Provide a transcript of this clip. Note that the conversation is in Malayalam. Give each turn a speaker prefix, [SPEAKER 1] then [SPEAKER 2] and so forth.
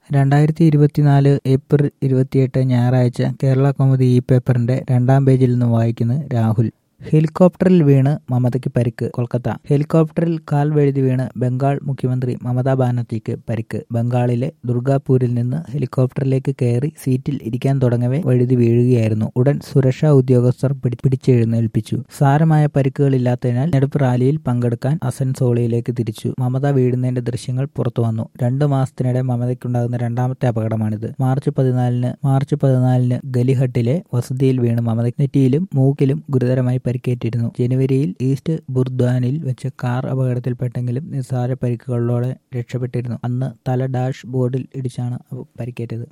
[SPEAKER 1] രണ്ടായിരത്തി ഇരുപത്തിനാല് ഏപ്രിൽ ഇരുപത്തിയെട്ട് ഞായറാഴ്ച കേരള കൗമുദി ഈ പേപ്പറിന്റെ രണ്ടാം പേജിൽ നിന്ന് വായിക്കുന്നത് രാഹുൽ ഹെലികോപ്റ്ററിൽ വീണ് മമതയ്ക്ക് പരിക്ക് കൊൽക്കത്ത ഹെലികോപ്റ്ററിൽ കാൽ വഴുതി വീണ് ബംഗാൾ മുഖ്യമന്ത്രി മമതാ ബാനർജിക്ക് പരിക്ക് ബംഗാളിലെ ദുർഗാപൂരിൽ നിന്ന് ഹെലികോപ്റ്ററിലേക്ക് കയറി സീറ്റിൽ ഇരിക്കാൻ തുടങ്ങവേ വഴുതി വീഴുകയായിരുന്നു ഉടൻ സുരക്ഷാ ഉദ്യോഗസ്ഥർ പിടി- പിടിച്ചെഴുന്നേൽപ്പിച്ചു സാരമായ പരിക്കുകളില്ലാത്തതിനാൽ തെരഞ്ഞെടുപ്പ് റാലിയിൽ പങ്കെടുക്കാൻ അസൻസോളിയിലേക്ക് തിരിച്ചു മമത വീഴുന്നതിന്റെ ദൃശ്യങ്ങൾ പുറത്തു വന്നു രണ്ടു മാസത്തിനിടെ മമതയ്ക്കുണ്ടാകുന്ന രണ്ടാമത്തെ അപകടമാണിത് മാർച്ച് പതിനാലിന് മാർച്ച് പതിനാലിന് ഗലിഹട്ടിലെ വസതിയിൽ വീണ് മമത നെറ്റിയിലും മൂക്കിലും ഗുരുതരമായി പരിക്കേറ്റിരുന്നു ജനുവരിയിൽ ഈസ്റ്റ് ബുർദ്വാനിൽ വെച്ച് കാർ അപകടത്തിൽപ്പെട്ടെങ്കിലും നിസ്സാര പരിക്കുകളോടെ രക്ഷപ്പെട്ടിരുന്നു അന്ന് തല ഡാഷ് ബോർഡിൽ ഇടിച്ചാണ് പരിക്കേറ്റത്